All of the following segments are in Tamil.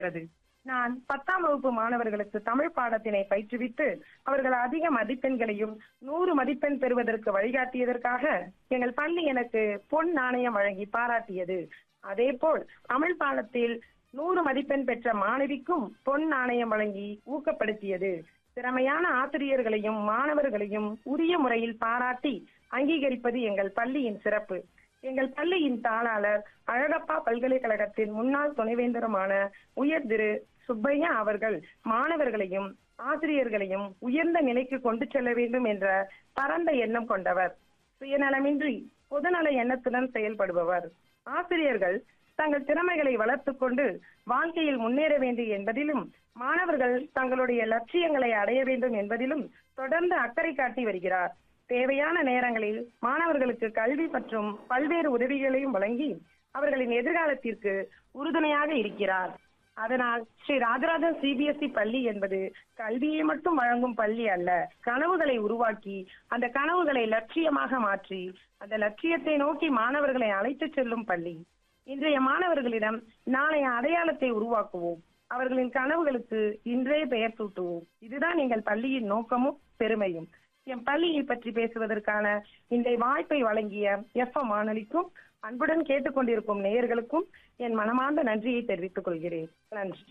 இருக்கிறது நான் பத்தாம் வகுப்பு மாணவர்களுக்கு தமிழ் பாடத்தினை பயிற்றுவித்து அவர்கள் அதிக மதிப்பெண்களையும் நூறு மதிப்பெண் பெறுவதற்கு வழிகாட்டியதற்காக எங்கள் பள்ளி எனக்கு பொன் நாணயம் வழங்கி பாராட்டியது அதேபோல் தமிழ் பாடத்தில் நூறு மதிப்பெண் பெற்ற மாணவிக்கும் பொன் நாணயம் வழங்கி ஊக்கப்படுத்தியது திறமையான ஆசிரியர்களையும் மாணவர்களையும் உரிய முறையில் பாராட்டி அங்கீகரிப்பது எங்கள் பள்ளியின் சிறப்பு எங்கள் பள்ளியின் தாளாளர் அழகப்பா பல்கலைக்கழகத்தின் முன்னாள் துணைவேந்தருமான உயர் திரு சுப்பையா அவர்கள் மாணவர்களையும் ஆசிரியர்களையும் உயர்ந்த நிலைக்கு கொண்டு செல்ல வேண்டும் என்ற பரந்த எண்ணம் கொண்டவர் சுயநலமின்றி பொதுநல எண்ணத்துடன் செயல்படுபவர் ஆசிரியர்கள் தங்கள் திறமைகளை வளர்த்துக் கொண்டு வாழ்க்கையில் முன்னேற வேண்டும் என்பதிலும் மாணவர்கள் தங்களுடைய லட்சியங்களை அடைய வேண்டும் என்பதிலும் தொடர்ந்து அக்கறை காட்டி வருகிறார் தேவையான நேரங்களில் மாணவர்களுக்கு கல்வி மற்றும் பல்வேறு உதவிகளையும் வழங்கி அவர்களின் எதிர்காலத்திற்கு உறுதுணையாக இருக்கிறார் அதனால் ஸ்ரீ ராஜராஜன் சிபிஎஸ்இ பள்ளி என்பது கல்வியை மட்டும் வழங்கும் பள்ளி அல்ல கனவுகளை உருவாக்கி அந்த கனவுகளை லட்சியமாக மாற்றி அந்த லட்சியத்தை நோக்கி மாணவர்களை அழைத்துச் செல்லும் பள்ளி இன்றைய மாணவர்களிடம் நாளைய அடையாளத்தை உருவாக்குவோம் அவர்களின் கனவுகளுக்கு இன்றே பெயர் சூட்டுவோம் இதுதான் எங்கள் பள்ளியின் நோக்கமும் பெருமையும் என் பள்ளியை பற்றி பேசுவதற்கான இந்த வாய்ப்பை வழங்கிய எஃப் வானொலிக்கும் அன்புடன் கேட்டுக்கொண்டிருக்கும் நேயர்களுக்கும் என் மனமார்ந்த நன்றியை தெரிவித்துக் கொள்கிறேன் நன்றி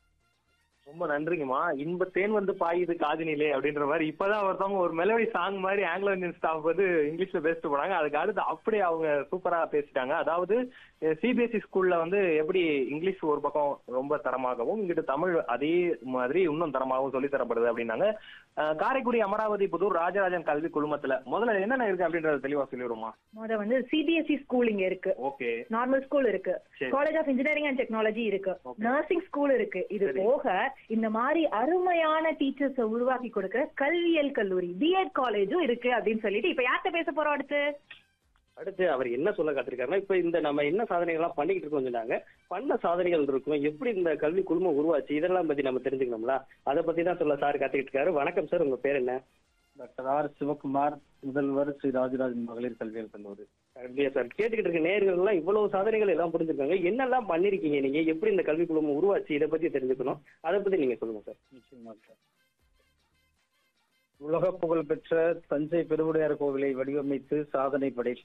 ரொம்ப நன்றிங்கம்மா இன்ப தேன் வந்து பாயுது காதினிலே அப்படின்ற மாதிரி இப்பதான் ஒருத்தவங்க ஒரு மெலோடி சாங் மாதிரி ஆங்கிலோ இந்தியன் ஸ்டாஃப் வந்து இங்கிலீஷ்ல பேசிட்டு போனாங்க அதுக்கு அடுத்து அப்படியே அவங்க சூப்பரா பேசிட்டாங்க அதாவது சிபிஎஸ்இ ஸ்கூல்ல வந்து எப்படி இங்கிலீஷ் ஒரு பக்கம் ரொம்ப தரமாகவும் இங்கிட்டு தமிழ் அதே மாதிரி இன்னும் தரமாகவும் சொல்லி தரப்படுது அப்படின்னாங்க அஹ், காரைக்குடி அமராவதி புதூர் ராஜராஜன் கல்வி குழுமத்துல முதல்ல என்னென்ன இருக்கு அப்படின்றத தெளிவா சொல்லிடுமா முத வந்து சிபிஎஸ்இ ஸ்கூல் இங்க இருக்கு ஓகே நார்மல் ஸ்கூல் இருக்கு சரி. College of engineering and technology இருக்கு Okay. நர்சிங் ஸ்கூல் இருக்கு இது சரி. போக இந்த மாதிரி அருமையான டீச்சர்ஸ் உருவாக்கி கொடுக்கிற கல்வியல் கல்லூரி பிஎட் காலேஜும் இருக்கு அப்படின்னு சொல்லிட்டு இப்ப யார்கிட்ட பேச போறோம் அடுத்து அடுத்து அவர் என்ன சொல்ல காத்திருக்காருன்னா இப்ப இந்த நம்ம என்ன சாதனைகள்லாம் பண்ணிக்கிட்டு இருக்கோம் சொன்னாங்க பண்ண சாதனைகள் இருக்கும் எப்படி இந்த கல்வி குழுமம் உருவாச்சு இதெல்லாம் பத்தி நம்ம தெரிஞ்சுக்கணும்ல அதை பத்தி தான் சொல்ல சார் காத்துக்கிட்டு இருக்காரு வணக்கம் சார் உங்க பேர் என்ன டாக்டர் ஆர் சிவகுமார் முதல்வர் ஸ்ரீ ராஜராஜன் மகளிர் கல்வியியல் கல்லூரி அப்படியா சார் கேட்டுக்கிட்டு இருக்க நேர்கள் எல்லாம் இவ்வளவு சாதனைகள் எல்லாம் புரிஞ்சிருக்காங்க என்னெல்லாம் பண்ணிருக்கீங்க நீங்க எப்படி இந்த கல்வி குழுமம் உருவாச்சு இதை பத்தி தெரிஞ்சுக்கணும் அதை பத்தி நீங்க சொல்லுங்க சார் நிச்சயமாக சார் உலக புகழ் பெற்ற தஞ்சை பெருவுடையார் கோவிலை வடிவமைத்து சாதனை படைத்த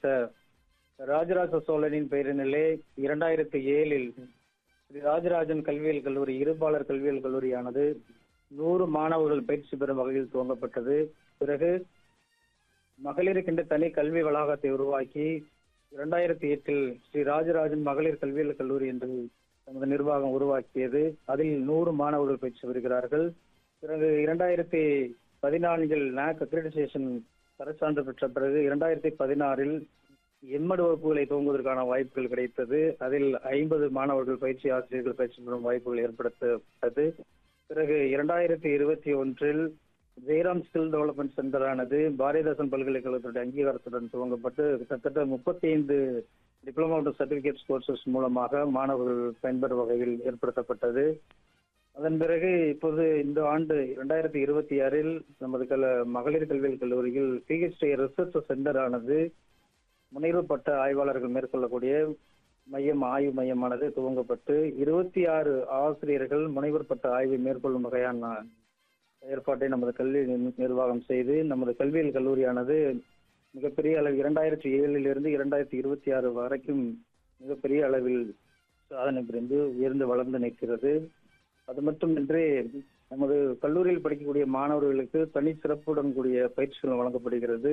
ராஜராஜ சோழனின் பெயரினிலே இரண்டாயிரத்தி ஏழில் ஸ்ரீ ராஜராஜன் கல்வியியல் கல்லூரி இருபாலர் கல்வியியல் கல்லூரியானது நூறு மாணவர்கள் பயிற்சி பெறும் வகையில் துவங்கப்பட்டது பிறகு மகளிருக்கென்று தனி கல்வி வளாகத்தை உருவாக்கி இரண்டாயிரத்தி எட்டில் ஸ்ரீ ராஜராஜன் மகளிர் கல்வியியல் கல்லூரி என்று நமது நிர்வாகம் உருவாக்கியது அதில் நூறு மாணவர்கள் பயிற்சி வருகிறார்கள் பிறகு இரண்டாயிரத்தி பதினான்கில் நாக் அக்ரிடிசேஷன் தரச்சான்று பெற்ற பிறகு இரண்டாயிரத்தி பதினாறில் எண்மடு வகுப்புகளை துவங்குவதற்கான வாய்ப்புகள் கிடைத்தது அதில் ஐம்பது மாணவர்கள் பயிற்சி ஆசிரியர்கள் பயிற்சி பெறும் வாய்ப்புகள் ஏற்படுத்தப்பட்டது பிறகு இரண்டாயிரத்தி இருபத்தி ஒன்றில் ஜெயராம் ஸ்கில் டெவலப்மெண்ட் சென்டர் ஆனது பாரதிதாசன் பல்கலைக்கழகத்துடைய அங்கீகாரத்துடன் துவங்கப்பட்டு கிட்டத்தட்ட முப்பத்தி ஐந்து டிப்ளமோ மற்றும் சர்டிபிகேட் கோர்சஸ் மூலமாக மாணவர்கள் பயன்பெறும் வகையில் ஏற்படுத்தப்பட்டது அதன் பிறகு இப்போது இந்த ஆண்டு இரண்டாயிரத்தி இருபத்தி ஆறில் நமது கல மகளிர் கல்வியியல் கல்லூரியில் பிஹெச்டி ரிசர்ச் சென்டர் ஆனது முனைவு பட்ட ஆய்வாளர்கள் மேற்கொள்ளக்கூடிய மையம் ஆய்வு மையமானது துவங்கப்பட்டு இருபத்தி ஆறு ஆசிரியர்கள் முனைவர் பட்ட ஆய்வை மேற்கொள்ளும் வகையான ஏற்பாட்டை நமது கல்வி நிர்- நிர்வாகம் செய்து நமது கல்வியியல் கல்லூரியானது மிகப்பெரிய அளவில் இரண்டாயிரத்தி ஏழில் இருந்து இரண்டாயிரத்தி இருபத்தி ஆறு வரைக்கும் மிகப்பெரிய அளவில் சாதனை புரிந்து உயர்ந்து வளர்ந்து நிற்கிறது அது மட்டுமின்றி நமது கல்லூரியில் படிக்கக்கூடிய மாணவர்களுக்கு தனி சிறப்புடன் கூடிய பயிற்சிகள் வழங்கப்படுகிறது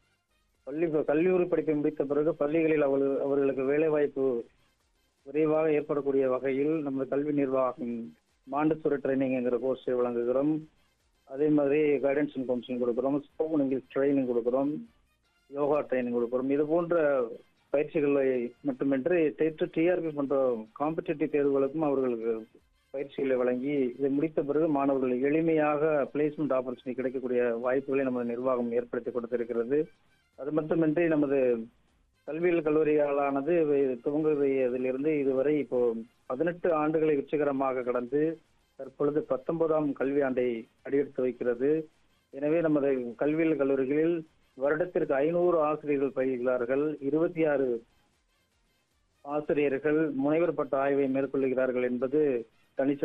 பள்ளி கல்லூரி படிப்பை முடித்த பிறகு பள்ளிகளில் அவர்கள் அவர்களுக்கு வேலைவாய்ப்பு விரைவாக ஏற்படக்கூடிய வகையில் நமது கல்வி நிர்வாகம் மாண்டசோரி ட்ரைனிங் என்கிற கோர்ஸை வழங்குகிறோம் அதே மாதிரி கைடன்ஸ் அண்ட் கவுன்சிலிங் கொடுக்குறோம் ஸ்போக்கன் இங்கிலீஷ் ட்ரைனிங் கொடுக்குறோம் யோகா ட்ரைனிங் கொடுக்குறோம் இது போன்ற பயிற்சிகளை மட்டுமின்றி டெட் டிஆர்பி போன்ற காம்படிட்டிவ் தேர்வுகளுக்கும் அவர்களுக்கு பயிற்சிகளை வழங்கி இதை முடித்த பிறகு மாணவர்கள் எளிமையாக பிளேஸ்மெண்ட் ஆப்பர்ச்சுனிட்டி கிடைக்கக்கூடிய வாய்ப்புகளை நமது நிர்வாகம் ஏற்படுத்தி கொடுத்திருக்கிறது அது மட்டுமின்றி நமது கல்வியியல் கல்லூரிகளானது துவங்குவதிலிருந்து இதுவரை இப்போ பதினெட்டு ஆண்டுகளை வெற்றிகரமாக கடந்து தற்பொழுது பத்தொன்பதாம் கல்வி ஆண்டை அடியெடுத்து வைக்கிறது எனவே நமது கல்வியியல் கல்லூரிகளில் வருடத்திற்கு ஐநூறு ஆசிரியர்கள் பயில்கிறார்கள் இருபத்தி ஆறு ஆசிரியர்கள் முனைவர் பட்ட ஆய்வை மேற்கொள்கிறார்கள் என்பது தனி